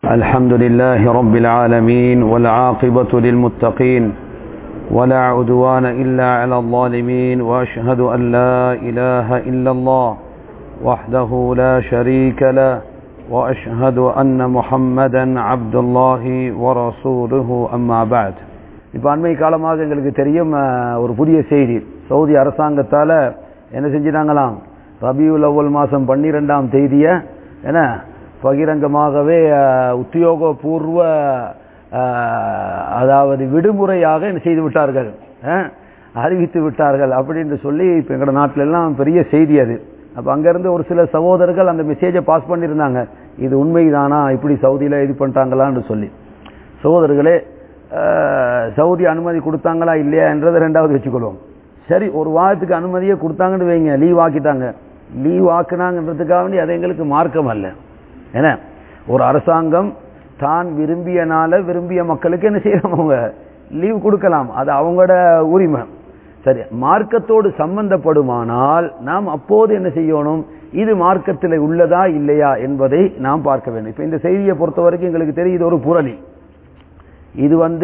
الحمد لله رب العالمين والعاقبة للمتقين ولا عدوان إلا على الظالمين وأشهد أن لا إله إلا الله وحده لا شريك له وأشهد أن محمدا عبد الله ورسوله أما بعد இப்போ அண்மை காலமாக எங்களுக்கு தெரியும் அஹ், ஒரு புதிய செய்தி சவுதி அரசாங்கத்தால் என்ன செஞ்சிட்டாங்களாம் ரபியுல் அவ்வல் மாதம் பன்னிரெண்டாம் தேதியை என்ன பகிரங்கமாகவே அஹ், உத்தியோகபூர்வ அஹ், அதாவது விடுமுறையாக என்ன செய்து விட்டார்கள் அஹ், அறிவித்து விட்டார்கள் அப்படின்னு சொல்லி இப்போ எங்களோட நாட்டில எல்லாம் பெரிய செய்தி அது அப்போ அங்கேருந்து ஒரு சில சகோதரர்கள் அந்த மெசேஜை பாஸ் பண்ணியிருந்தாங்க இது உண்மைதானா இப்படி சவுதியில் இது பண்ணிட்டாங்களான்னு சொல்லி சகோதரர்களே அஹ், சவுதி அனுமதி கொடுத்தாங்களா இல்லையா என்றதை ரெண்டாவது வச்சுக்கொள்வோம் சரி ஒரு வாரத்துக்கு அனுமதியே கொடுத்தாங்கன்னு வைங்க லீவ் ஆக்கிட்டாங்க லீவ் ஆக்குனாங்கன்றதுக்காக வேண்டி அது எங்களுக்கு மார்க்கம் அல்ல என்ன ஒரு அரசாங்கம் தான் விரும்பிய நாள விரும்பிய மக்களுக்கு என்ன செய்யலாம் அவங்க லீவ் கொடுக்கலாம் அது அவங்களோட உரிமை சரி மார்க்கத்தோடு சம்பந்தப்படுமானால் நாம் அப்போது என்ன செய்யணும் இது மார்க்கத்தில் உள்ளதா இல்லையா என்பதை நாம் பார்க்க வேண்டும் இப்போ இந்த செய்தியை பொறுத்த வரைக்கும் எங்களுக்கு தெரியும் இது ஒரு புரளி இது வந்து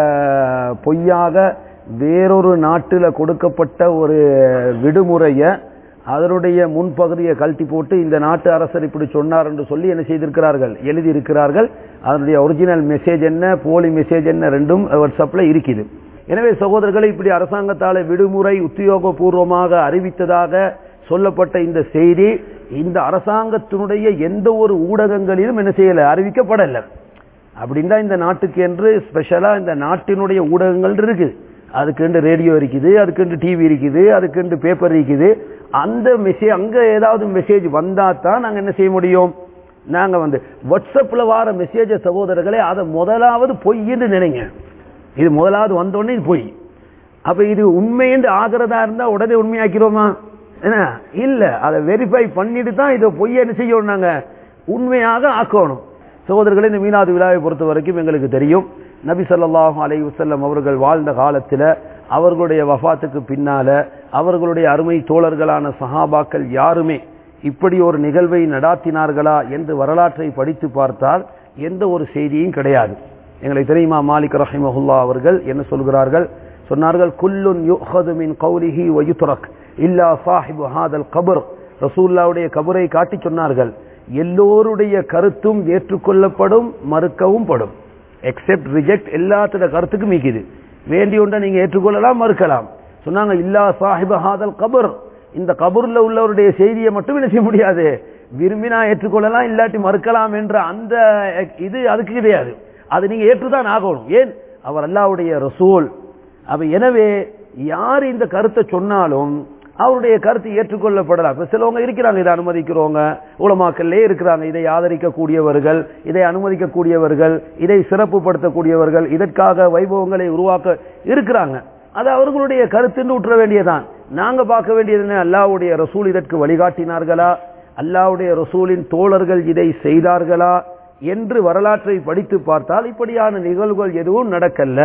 அஹ், பொய்யாக வேறொரு நாட்டில் கொடுக்கப்பட்ட ஒரு விடுமுறையை அதனுடைய முன்பகுதியை கழட்டி போட்டு இந்த நாட்டு அரசர் இப்படி சொன்னார் என்று சொல்லி என்ன செய்திருக்கிறார்கள் எழுதியிருக்கிறார்கள் அதனுடைய ஒரிஜினல் மெசேஜ் என்ன போலி மெசேஜ் என்ன ரெண்டும் வாட்ஸ்அப்பில் இருக்குது எனவே சகோதரர்களை இப்படி அரசாங்கத்தால் விடுமுறை உத்தியோகபூர்வமாக அறிவித்ததாக சொல்லப்பட்ட இந்த செய்தி இந்த அரசாங்கத்தினுடைய எந்த ஒரு ஊடகங்களிலும் என்ன செய்யலை அறிவிக்கப்படலை அப்படின்னா இந்த நாட்டுக்கு என்று ஸ்பெஷலா இந்த நாட்டினுடைய ஊடகங்கள் இருக்குது அதுக்குண்டு ரேடியோ இருக்குது அதுக்குண்டு டிவி இருக்குது அதுக்குண்டு பேப்பர் இருக்குது அந்த மெசேஜ் அங்க ஏதாவது மெசேஜ் வந்தா தான் நாங்க என்ன செய்ய முடியும் நாங்க வந்து வாட்ஸ்அப்ல வார மெசேஜ சகோதரர்களே அதை முதலாவது பொய்ன்னு நினைங்க இது முதலாவது வந்தோடனே இது பொய் அப்ப இது உண்மைன்னு ஆகிறதா இருந்தா உடனே உண்மையாக்கிறோமா என்ன இல்ல அதை வெரிஃபை பண்ணிட்டு தான் இதை பொய்ய என்ன செய்யணும் நாங்க உண்மையாக ஆக்கணும் சகோதரர்களே இந்த மீனாது விழாவை பொறுத்த வரைக்கும் எங்களுக்கு தெரியும் நபி ஸல்லல்லாஹு அலைஹி வஸல்லம் அவர்கள் வாழ்ந்த காலத்துல அவர்களுடைய வஃபாத்துக்கு பின்னால அவர்களுடைய அருமை தோழர்களான சஹாபாக்கள் யாருமே இப்படி ஒரு நிகழ்வை நடாத்தினார்களா என்று வரலாற்றை படித்து பார்த்தால் எந்த ஒரு செய்தியும் கிடையாது எங்களுக்கு தெரியுமா மாலிக் ரஹிமஹுல்லா அவர்கள் என்ன சொல்கிறார்கள் சொன்னார்கள் குல்லுன் யுஹது மின் கௌலிஹி வ யுத்ரக் இல்லா சாஹிபு ஹாதல் கபர் ரசூல்லாவுடைய கபரை காட்டி சொன்னார்கள் எல்லோருடைய கருத்தும் ஏற்றுக்கொள்ளப்படும் மறுக்கவும் படும் எக்ஸெப்ட் ரிஜெக்ட் எல்லாத்தோட கருத்துக்கும் மீக்குது வேண்டிய ஒன்றை நீங்க ஏற்றுக்கொள்ளலாம் மறுக்கலாம் சொன்னாங்க இல்லா சாஹிப ஹாதல் கபர் இந்த கபூர்ல உள்ளவருடைய செய்தியை மட்டும் என்ன செய்ய முடியாது விரும்பினா ஏற்றுக்கொள்ளலாம் இல்லாட்டி மறுக்கலாம் என்ற அந்த இது அதுக்கு கிடையாது அது நீங்க ஏற்றுதான் ஆகணும் ஏன் அவர் அல்லாவுடைய ரசூல் அப்ப எனவே யார் இந்த கருத்தை சொன்னாலும் அவருடைய கருத்து ஏற்றுக்கொள்ளப்படலாம் இப்ப சிலவங்க இருக்கிறாங்க இதை அனுமதிக்கிறவங்க உலமாக்கல்லே இருக்கிறாங்க இதை ஆதரிக்கக்கூடியவர்கள் இதை அனுமதிக்கக்கூடியவர்கள் இதை சிறப்புப்படுத்தக்கூடியவர்கள் இதற்காக வைபவங்களை உருவாக்க இருக்கிறாங்க அது அவர்களுடைய கருத்துன்னு விட்டுற வேண்டியதான் நாங்க பார்க்க வேண்டியது என்ன அல்லாவுடைய ரசூல் இதற்கு வழிகாட்டினார்களா அல்லாவுடைய ரசூலின் தோழர்கள் இதை செய்தார்களா என்று வரலாற்றை படித்து பார்த்தால் இப்படியான நிகழ்வுகள் எதுவும் நடக்கல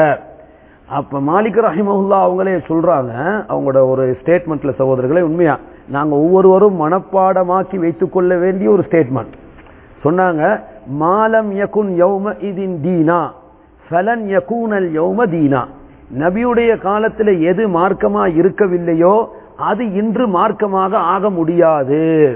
அப்ப மாலிக் ரஹிமஹுல்லா அவங்களே சொல்றாங்க அவங்களோட ஒரு ஸ்டேட்மெண்ட்ல சகோதரர்களே உண்மையா நாங்க ஒவ்வொருவரும் மனப்பாடமாக்கி வைத்துக் கொள்ள வேண்டிய ஒரு ஸ்டேட்மெண்ட் சொன்னாங்க மாலம் யகுன் யௌம இதின் தீனா ஃபலன் யகூனல் யௌம தீனா நபியுடைய காலத்துல எது மார்க்கமா இருக்கவில்லையோ அது இன்று மார்க்கமாக ஆக முடியாது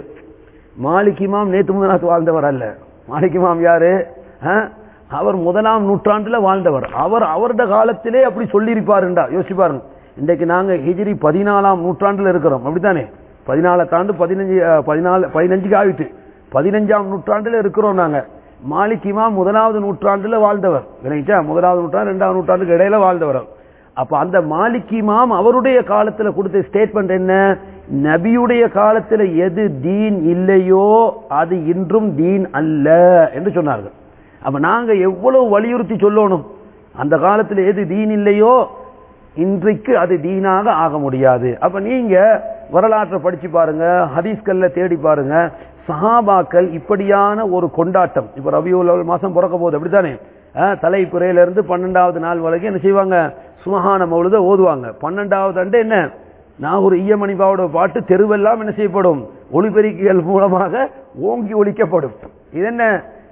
மாலிக் இமாம் நேத்து முதலாத்து வாழ்ந்தவர் அல்ல மாலிக் இமாம் யாரு ஆ? அவர் முதலாம் நூற்றாண்டுல வாழ்ந்தவர் அவர் அவருடைய காலத்திலே அப்படி சொல்லியிருப்பாருண்டா யோசிச்சு பாருங்க இன்றைக்கு நாங்க ஹிஜ்ரி பதினாலாம் நூற்றாண்டுல இருக்கிறோம் அப்படித்தானே பதினாலை தாண்டு பதினஞ்சு அஹ், பதினாலு பதினஞ்சுக்கு ஆயிட்டு பதினஞ்சாம் நூற்றாண்டுல இருக்கிறோம் நாங்க மாலிக் இமாம் முதலாவது நூற்றாண்டுல வாழ்ந்தவர் விளங்கிச்சா முதலாவது நூற்றாண்டு இரண்டாவது நூற்றாண்டுக்கு இடையில வாழ்ந்தவர் அப்ப அந்த மாலிக் இமாம் அவருடைய காலத்துல கொடுத்த ஸ்டேட்மெண்ட் என்ன நபியுடைய காலத்துல எது தீன் இல்லையோ அது இன்றும் தீன் அல்ல என்று சொன்னார்கள் அப்ப நாங்க எவ்வளவு வலியுறுத்தி சொல்லணும் அந்த காலத்துல எது தீன் இல்லையோ இன்றைக்கு அது தீனாக ஆக முடியாது அப்ப நீங்க வரலாற்றை படிச்சு பாருங்க ஹதீஸ்கள்ல தேடி பாருங்க சஹாபாக்கள் இப்படியான ஒரு கொண்டாட்டம் இப்ப ரபியுல் அவல் மாசம் பிறக்க போகுது அப்படித்தானே அஹ், தலைப்புறையில இருந்து பன்னெண்டாவது நாள் வரைக்கும் என்ன செய்வாங்க சுமகான மௌலுத ஓதுவாங்க பன்னெண்டாவது அண்டு என்ன நான் ஒரு ஈயமணிபாவோட பாட்டு தெருவெல்லாம் என்ன செய்யப்படும் ஒளிபெருக்கிகள் மூலமாக ஓங்கி ஒலிக்கப்படும் இது என்ன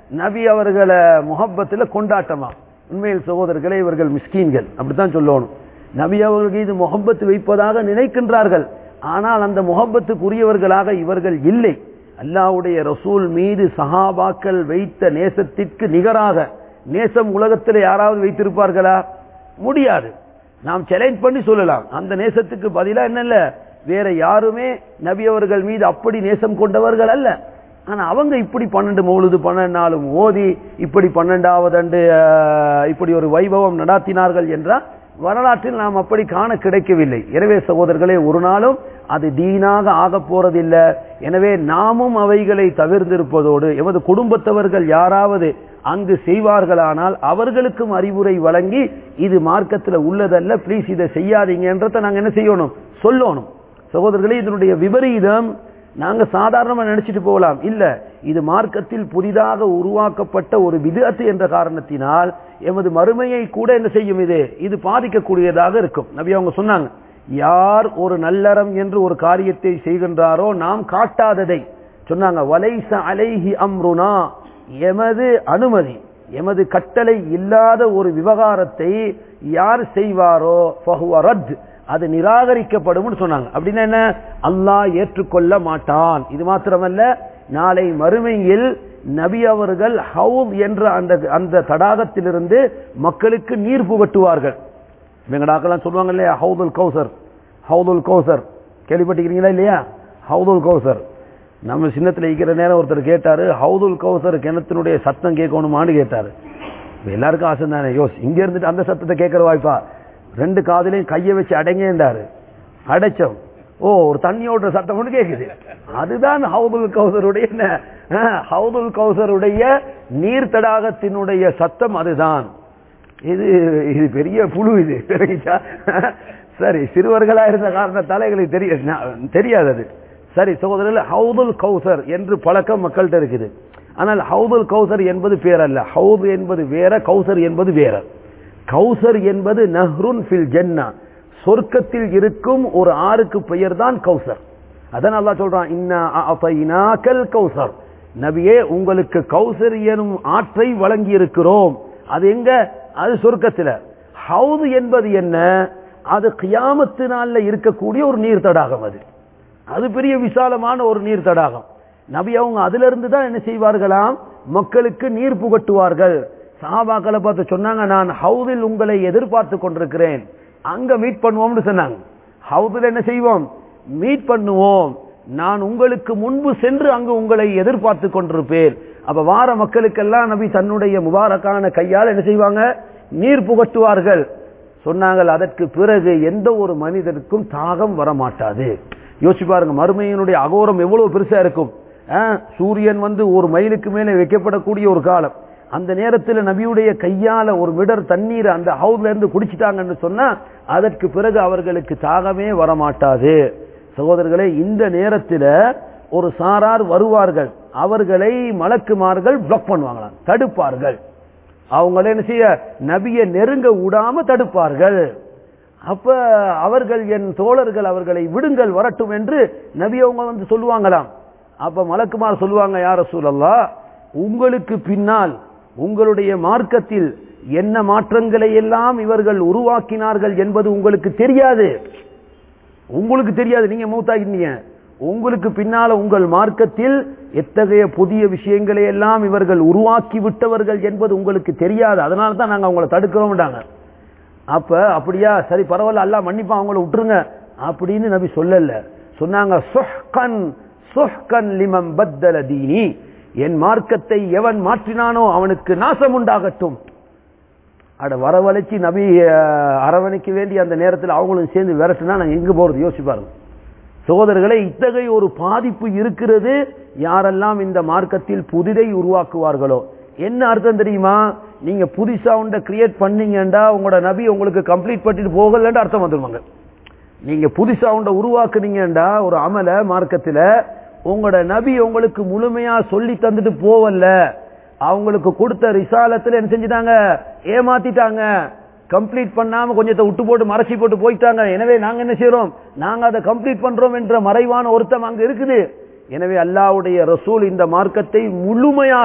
நபி அவர்களை முகப்பத்துல கொண்டாட்டமா உண்மையில் சகோதரர்களே இவர்கள் மிஸ்கீன்கள் அப்படித்தான் சொல்லணும் நபி அவர்கள் மீது முகப்பத்து வைப்பதாக நினைக்கின்றார்கள் ஆனால் அந்த முகப்பத்துக்குரியவர்களாக இவர்கள் இல்லை அல்லாவுடைய ரசூல் மீது சஹாபாக்கள் வைத்த நேசத்திற்கு நிகராக நேசம் உலகத்தில் யாராவது வைத்திருப்பார்களா முடியாது நாம் சேலஞ்ச் பண்ணி சொல்லலாம் அந்த நேசத்துக்கு பதிலா என்னல்ல வேற யாருமே நபி அவர்கள் மீது அப்படி நேசம் கொண்டவர்கள் அல்ல ஆனா அவங்க இப்படி பன்னெண்டு மௌலுது பன்னெண்டு நாளும் ஓதி இப்படி பன்னெண்டாவது ஆண்டு அஹ், இப்படி ஒரு வைபவம் நடாத்தினார்கள் என்றால் வரலாற்றில் நாம் அப்படி காண கிடைக்கவில்லை எனவே சகோதரர்களே ஒரு நாளும் அது தீனாக ஆக போறதில்லை எனவே நாமும் அவைகளை தவிர்த்திருப்பதோடு எமது குடும்பத்தவர்கள் யாராவது அங்கு செய்வார்களானால் அவர்களுக்கும் அறிவுரை வழங்கி இது மார்க்கத்தில் உள்ளதல்ல ப்ளீஸ் இதை செய்யாதீங்கன்றதை நாங்க என்ன செய்யணும் சொல்லணும் சகோதரர்களே இதனுடைய விபரீதம் நாங்க சாதாரணமா நினைச்சிட்டு போகலாம் இல்ல இது மார்க்கத்தில் புதிதாக உருவாக்கப்பட்ட ஒரு விதத்து என்ற காரணத்தினால் எமது மறுமையை கூட என்ன செய்யும் இது இது பாதிக்கக்கூடியதாக இருக்கும் நபி அவங்க சொன்னாங்க யார் ஒரு நல்லறம் என்று ஒரு காரியத்தை செய்கின்றாரோ நாம் காட்டாததை சொன்னாங்க வலைச அலைஹி அம்ருனா எமது அனுமதி எமது கட்டளை இல்லாத ஒரு விவகாரத்தை யார் செய்வாரோ ஃபஹுவ ரத் அது நிராகரிக்கப்படும் சொன்னாங்க அப்படின்னா என்ன அல்லாஹ் ஏற்றுக்கொள்ள மாட்டான் இது மாத்திரமல்ல நாளை மறுமையில் நபி அவர்கள் ஹவுத் என்ற அந்த அந்த தடாகத்திலிருந்து மக்களுக்கு நீர் புகட்டுவார்கள் வெங்கடாக்கெல்லாம் சொல்லுவாங்க இல்லையா ஹவுதுல் கௌசர் ஹவுதுல் கௌசர் கேள்விப்பட்டிருக்கிறீங்களா இல்லையா ஹவுதுல் கௌசர் நம்ம சின்னத்தில் இருக்கிற நேரம் ஒருத்தர் கேட்டாரு ஹவுதுல் கௌசர் கிணத்தினுடைய சத்தம் கேட்கணுமான்னு கேட்டாரு இப்ப எல்லாருக்கும் ஆசை தானே யோஸ் இங்க இருந்துட்டு அந்த சத்தத்தை கேட்கிற வாய்ப்பா ரெண்டு காதுலையும் கையை வச்சு அடங்கேண்டாரு அடைச்சோம் ஓ ஒரு தண்ணி ஓடுற சத்தம் ஒன்று கேக்குது அதுதான் ஹவுதுல் கௌசருடைய என்ன அஹ், ஹவுதுல் கௌசருடைய நீர் தடாகத்தினுடைய சத்தம் அதுதான் இது இது பெரிய புழு இது தெரியுதா? சரி சிறுவர்களா இருந்த காரணத்தால எங்களுக்கு தெரிய நா- தெரியாது அது சரி சகோதரர்கள் ஹவுதுல் கௌசர் என்று பழக்கம் மக்கள்கிட்ட இருக்குது ஆனால் ஹவுதுல் கௌசர் என்பது பேர் அல்ல ஹவுது என்பது வேற கௌசர் என்பது வேற கௌசர் என்பது நஹ்ருன் ஃபில் ஜன்னா சொர்க்கத்தில் இருக்கும் ஒரு ஆறுக்கு பெயர் தான் கௌசர் அதான் அல்லாஹ் சொல்றான் இன்னா அஅதைனாக்கல் கௌசர் நபியே உங்களுக்கு கௌசர் எனும் ஆற்றை வழங்கி இருக்கிறோம் அது எங்க அது சொர்க்கத்துல ஹவுது என்பது என்ன அது கியாமத்து நாள்ல இருக்கக்கூடிய ஒரு நீர் தடாகம் அது அது பெரிய விசாலமான ஒரு நீர் தடாகம் நபி அவங்க அதுல இருந்து தான் என்ன செய்வார்களாம் மக்களுக்கு நீர் புகட்டுவார்கள் சஹாபாக்களை பார்த்து சொன்னாங்க நான் ஹவுதில் உங்களை எதிர்பார்த்து கொண்டிருக்கிறேன் அங்க மீட் பண்ணுவோம்னு சொன்னாங்க ஹவுதில் என்ன செய்வோம் மீட் பண்ணுவோம் நான் உங்களுக்கு முன்பு சென்று அங்கு உங்களை எதிர்பார்த்து கொண்டிருப்பேன் அப்ப வார மக்களுக்கெல்லாம் நபி தன்னுடைய முபாரக்கான கையால் என்ன செய்வாங்க நீர் புகட்டுவார்கள் சொன்னாங்கள் அதற்கு பிறகு எந்த ஒரு மனிதருக்கும் தாகம் வர மாட்டாது யோசிச்சு பாருங்க மறுமையினுடைய அகோரம் எவ்வளவு பெருசா இருக்கும் ஆ, சூரியன் வந்து ஒரு மைலுக்கு மேலே வைக்கப்படக்கூடிய ஒரு காலம் அந்த நேரத்தில் நபியுடைய கையால ஒரு மிடர் தண்ணீர் அந்த ஹவுஸ்ல இருந்து குடிச்சிட்டாங்கன்னு சொன்னா அதற்கு பிறகு அவர்களுக்கு தாகமே வரமாட்டாது சகோதரர்களே இந்த நேரத்தில் ஒரு சாரார் வருவார்கள் அவர்களை மலக்குமார்கள் பிளாக் பண்ணுவாங்களாம் தடுப்பார்கள் அவங்கள என்ன செய்ய நபியை நெருங்க விடாம தடுப்பார்கள் அப்ப அவர்கள் என் தோழர்கள் அவர்களை விடுங்கள் வரட்டும் என்று நபி அவங்க வந்து சொல்லுவாங்களாம் அப்ப மலக்குமார் சொல்லுவாங்க யார சூழல்லா உங்களுக்கு பின்னால் உங்களுடைய மார்க்கத்தில் என்ன மாற்றங்களை எல்லாம் இவர்கள் உருவாக்கினார்கள் என்பது உங்களுக்கு தெரியாது உங்களுக்கு தெரியாது நீங்க மூத்தாகிட்டீங்க உங்களுக்கு பின்னால உங்கள் மார்க்கத்தில் எத்தகைய புதிய விஷயங்களை எல்லாம் இவர்கள் உருவாக்கி விட்டவர்கள் என்பது உங்களுக்கு தெரியாது அதனால தான் நாங்க அவங்கள தடுக்கிறோம்டாங்க அப்ப அப்படியா சரி பரவாயில்ல அல்லாஹ் மன்னிப்பா அவங்கள விட்டுருங்க அப்படின்னு நபி சொல்லல சொன்னாங்க சுஹ்கன் சுஹ்கன் லிமம் பத்தல தீனி என் மார்க்கத்தை எவன் மாற்றினானோ அவனுக்கு நாசம் உண்டாகட்டும் அட வரவழைச்சு நபி அஹ், அரவணைக்க வேண்டிய அந்த நேரத்தில் அவங்களும் சேர்ந்து விரட்டுனா நாங்க எங்க போறது யோசிச்சு பாருங்க சகோதரர்களே இத்தகைய ஒரு பாதிப்பு இருக்கிறது யாரெல்லாம் இந்த மார்க்கத்தில் புதிதை உருவாக்குவார்களோ என்ன அர்த்தம் தெரியுமா நீங்க புதுசா ஒன்றை கிரியேட் பண்ணீங்கண்டா உங்களோட நபி உங்களுக்கு கம்ப்ளீட் பண்ணிட்டு போகலன்னு அர்த்தம் வந்துருவாங்க நீங்க புதுசா ஒன்றை உருவாக்குனீங்கண்டா ஒரு அமல மார்க்கத்துல உங்களோட நபி உங்களுக்கு முழுமையா சொல்லி தந்துட்டு போவல்ல அவங்களுக்கு கொடுத்த ரிசாலத்துல என்ன செஞ்சிட்டாங்க ஏமாத்திட்டாங்க கம்ப்ளீட் பண்ணாம கொஞ்சத்தை விட்டு போட்டு மறைச்சி போட்டு போயிட்டாங்க எனவே நாங்க என்ன செய்றோம் நாங்க அதை கம்ப்ளீட் பண்றோம் என்ற மறைவான ஒருத்தம் அங்க இருக்குது எனவே அல்லாஹ்வுடைய ரசூல் இந்த மார்க்கத்தை முழுமையாக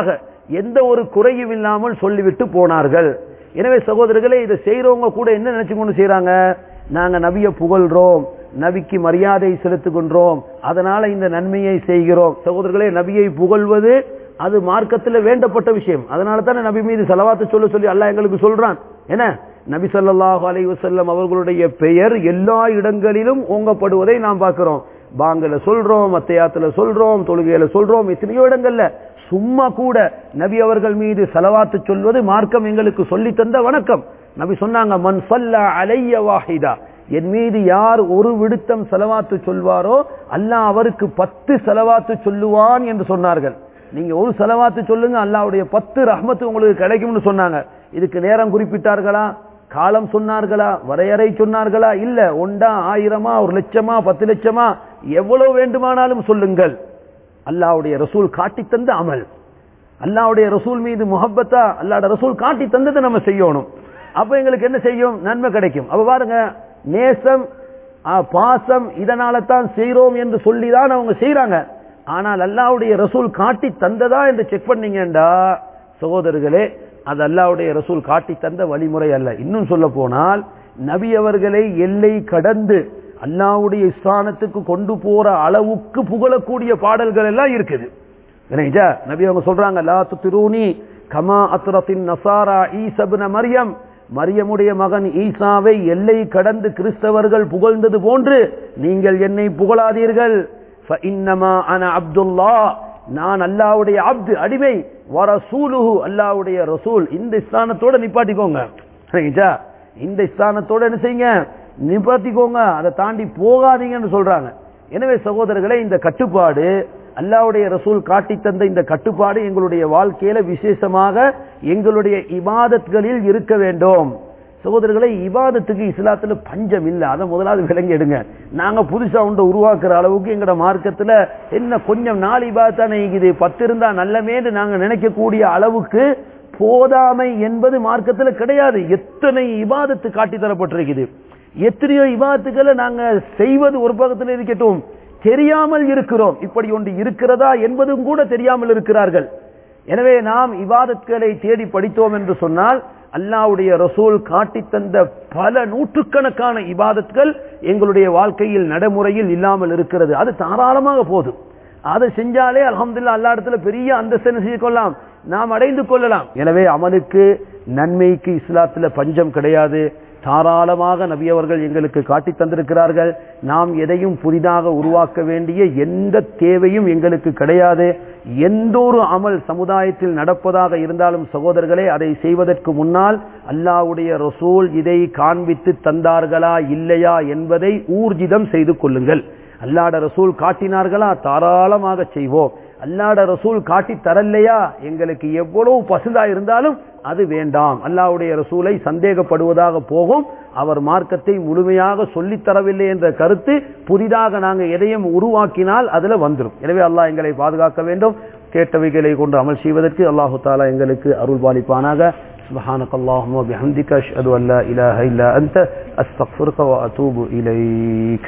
எந்த ஒரு குறையும் இல்லாமல் சொல்லிவிட்டு போனார்கள் எனவே சகோதரர்களே இதை செய்யறவங்க கூட என்ன நினைச்சு கொண்டு செய்யறாங்க நாங்க நபியை புகழ்றோம் நபிக்கு மரியாதை செலுத்துகின்றோம் அதனால இந்த நன்மையை செய்கிறோம் சகோதரர்களே நபியை புகழ்வது அது மார்க்கத்தில் வேண்டப்பட்ட விஷயம் அதனால தானே நபி மீது செலவாத்து சொல்ல சொல்லி அல்லாஹ் எங்களுக்கு சொல்றான் என்ன நபி ஸல்லல்லாஹு அலைஹி வஸல்லம் அவர்களுடைய பெயர் எல்லா இடங்களிலும் ஓங்கப்படுவதை நாம் பார்க்கிறோம் பாங்கல சொல்றோம் அத்தையாத்துல சொல்றோம் தொழுகையில சொல்றோம் எத்தனையோ இடங்கள்ல சும்மா கூட நபி அவர்கள் மீது செலவாத்து சொல்வது மார்க்கம் எங்களுக்கு சொல்லி தந்த வணக்கம் நபி சொன்னாங்க மன் சல்லா அலைய வாஹிதா என் மீது யார் ஒரு விடுத்தம் செலவாத்து சொல்வாரோ அல்லாஹ் அவருக்கு பத்து செலவாத்து சொல்லுவான் என்று சொன்னார்கள் நீங்க ஒரு செலவாத்து சொல்லுங்க அல்லாஹ்வுடைய பத்து ரஹ்மத்து உங்களுக்கு கிடைக்கும்னு சொன்னாங்க இதுக்கு நேரம் குறிப்பிட்டார்களா காலம் சொன்னார்களா வரையறை சொன்னார்களா இல்ல ஒண்டா ஆயிரமா ஒரு லட்சமா பத்து லட்சமா எவ்வளவு வேண்டுமானாலும் சொல்லுங்கள் அல்லாஹ்வுடைய ரசூல் காட்டி தந்த அமல் அல்லாஹ்வுடைய ரசூல் மீது முஹப்பத்தா அல்லாஹ்ட ரசூல் காட்டி தந்ததை நம்ம செய்யணும் அப்ப எங்களுக்கு என்ன செய்யும் நன்மை கிடைக்கும் அப்ப பாருங்க நேசம் ஆ, பாசம் இதனால தான் செய்றோம் என்று சொல்லிதான் அவங்க செய்றாங்க ஆனால் அல்லாஹ்வுடைய ரசூல் காட்டி தந்ததா என்று செக் பண்ணீங்கடா சகோதரர்களே அது அல்லாஹ்வுடைய ரசூல் காட்டி தந்த வழிமுறை அல்ல இன்னும் சொல்ல போனால் நபி அவர்களை எல்லை கடந்து அல்லாஹ்வுடைய ஸ்தானத்துக்கு கொண்டு போற அளவுக்கு புகழக்கூடிய பாடல்கள் எல்லாம் இருக்குது இல்லைங்களா நபி அவங்க சொல்றாங்க லா துத்திரூனி கமா அத்ரத்தின் நசாரா ஈசப்ன மரியம் மரியமுடைய மகன் ஈசாவை எல்லை கடந்து கிறிஸ்தவர்கள் புகழ்ந்தது போன்று நீங்கள் என்னை புகழாதீர்கள் فإنما أنا عبد الله நான் அல்லாஹ்வுடைய அப்து அடிமை வரசூலுஹு அல்லாஹ்வுடைய ரசூல் இந்த ஸ்தானத்தோட நிப்பாட்டிக்கோங்க சரிங்களா இந்த ஸ்தானத்தோட என்ன செய்யுங்க நிப்பாட்டிக்கோங்க அதை தாண்டி போகாதீங்கன்னு சொல்றாங்க எனவே சகோதரர்களே இந்த கட்டுப்பாடு அல்லாஹ்வுடைய ரசூல் காட்டி தந்த இந்த கட்டுப்பாடு எங்களுடைய வாழ்க்கையில விசேஷமாக எங்களுடைய இபாதத்களில் இருக்க வேண்டும் சகோதரர்களை இபாதத்துக்கு இஸ்லாத்துல பஞ்சம் இல்ல அதை முதலாவது விளங்கி எடுங்க நாங்க புதுசா உண்ட உருவாக்குற அளவுக்கு எங்கட மார்க்கத்துல என்ன கொஞ்சம் நாலு இபாதத்தானே இருக்குது பத்து இருந்தா நல்லமேன்னு நாங்க நினைக்கக்கூடிய அளவுக்கு போதாமை என்பது மார்க்கத்துல கிடையாது எத்தனை இபாதத்து காட்டி தரப்பட்டிருக்குது எத்தனையோ இபாதத்துக்களை நாங்க செய்வது ஒரு பக்கத்தில் இருக்கட்டும் தெரியாமல் இருக்கிறோம் இப்படி ஒன்று இருக்கிறதா என்பதும் கூட தெரியாமல் இருக்கிறார்கள் எனவே நாம் இபாதத்களை தேடி படித்தோம் என்று சொன்னால் அல்லாஹ்வுடைய ரசூல் காட்டி தந்த பல நூற்றுக்கணக்கான இபாதத்கள் எங்களுடைய வாழ்க்கையில் நடைமுறையில் இல்லாமல் இருக்கிறது அது தாராளமாக போதும் அதை செஞ்சாலே அல்ஹம்துலில்லாஹ் அல்லா இடத்துல பெரிய அந்தஸ்து செய்து கொள்ளலாம் நாம் அடைந்து கொள்ளலாம் எனவே அமலுக்கு நன்மைக்கு இஸ்லாத்துல பஞ்சம் கிடையாது தாராளமாக நபி அவர்கள் எங்களுக்கு காட்டி தந்திருக்கிறார்கள் நாம் எதையும் புதிதாக உருவாக்க வேண்டிய எந்த தேவையும் எங்களுக்கு கிடையாது எந்த ஒரு அமல் சமுதாயத்தில் நடப்பதாக இருந்தாலும் சகோதரர்களே அதை செய்வதற்கு முன்னால் அல்லாஹ்வுடைய ரசூல் இதை காண்பித்து தந்தார்களா இல்லையா என்பதை ஊர்ஜிதம் செய்து கொள்ளுங்கள் அல்லாட ரசூல் காட்டினார்களா தாராளமாக செய்வோம் அல்லாட ரசூல் காட்டி தரலையா எங்களுக்கு எவ்வளவு பசுதா இருந்தாலும் அது வேண்டாம் அல்லாவுடைய ரசூலை சந்தேகப்படுவதாக போகும் அவர் மார்க்கத்தை முழுமையாக சொல்லித் தரவில்லை என்ற கருத்து புதிதாக நாங்கள் எதையும் உருவாக்கினால் அதுல வந்துடும் எனவே அல்லாஹ் எங்களை பாதுகாக்க வேண்டும் கேட்டவைகளை கொண்டு அமல் செய்வதற்கு அல்லாஹு தாலா எங்களுக்கு அருள் பாலிப்பானாக سبحانك اللهم وبحمدك أشهد أن لا إله إلا أنت أستغفرك وأتوب إليك